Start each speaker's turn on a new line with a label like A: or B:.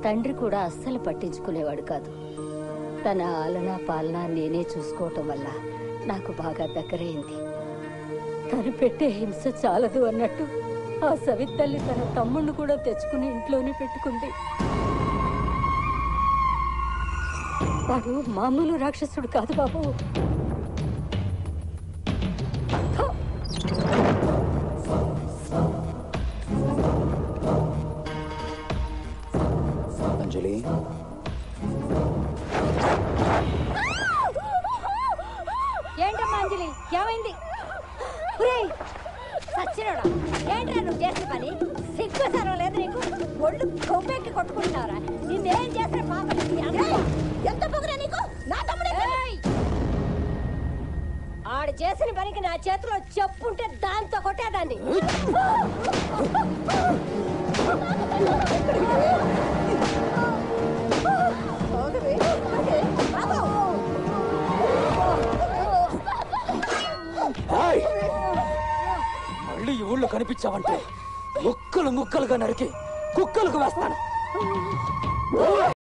A: తండ్రి కూడా అస్సలు పట్టించుకునేవాడు కాదు తన ఆలన పాలన నేనే చూసుకోవటం వల్ల నాకు బాగా దగ్గరైంది తను పెట్టే హింస చాలదు అన్నట్టు ఆ సవితల్లి తన తమ్ముణ్ణి కూడా తెచ్చుకుని ఇంట్లోనే పెట్టుకుంది వాడు మామూలు రాక్షసుడు కాదు బాబు
B: అంజలి
C: ఏంటమ్మా అంజలి ఏమైంది ఒరేయ్, సచ్చినోడా ఏంట్రా నువ్వు చేసిన పని సిగ్గు సర్వం లేదు నీకు ఒళ్ళు కొవ్వెక్కి కొట్టుకుంటున్నావురా నిన్నేం చేసిన పాప ఎంత పొగరా నీకు నా తమ్ముడే ఆడు చేసిన పనికి నా చేతిలో చెప్పుంటే దాంతో కొట్టేదాన్ని
B: హాయ్! మళ్ళీ ఈ ఊళ్ళో కనిపించావంటే ముక్కలు ముక్కలుగా నరికి కుక్కలకు వేస్తాను